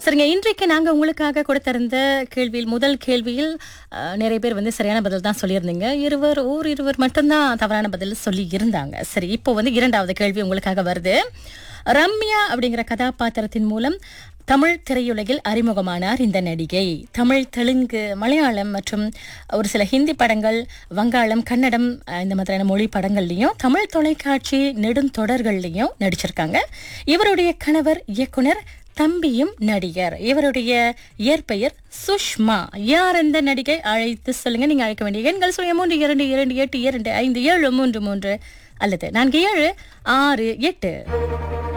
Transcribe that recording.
சரிங்க இன்றைக்கு நாங்க உங்களுக்காக கொடுத்திருந்த கேள்வியில் முதல் கேள்வியில் அஹ், நிறைய பேர் வந்து சரியான பதில் தான் சொல்லியிருந்தீங்க இருவர் ஓர் இருவர் மட்டும்தான் தவறான பதில் சொல்லி இருந்தாங்க சரி இப்போ வந்து இரண்டாவது கேள்வி உங்களுக்காக வருது ரம்யா அப்படிங்கிற கதாபாத்திரத்தின் மூலம் தமிழ் திரையுலகில் அறிமுகமானார் இந்த நடிகை தமிழ் தெலுங்கு மலையாளம் மற்றும் ஒரு சில ஹிந்தி படங்கள் வங்காளம் கன்னடம் அஹ், இந்த மாதிரியான மொழி படங்கள்லையும் தமிழ் தொலைக்காட்சி நெடுந்தொடர்கள்லையும் நடிச்சிருக்காங்க இவருடைய கணவர் இயக்குனர் தம்பியும் நடிகர் இவருடைய இயற்பெயர் சுஷ்மா யார் இந்த நடிகை அழைத்து சொல்லுங்க நீங்க அழைக்க வேண்டிய எண்கள் சொல்லுங்க மூன்று இரண்டு இரண்டு எட்டு இரண்டு ஐந்து ஏழு மூன்று மூன்று அல்லது நான்கு ஏழு ஆறு எட்டு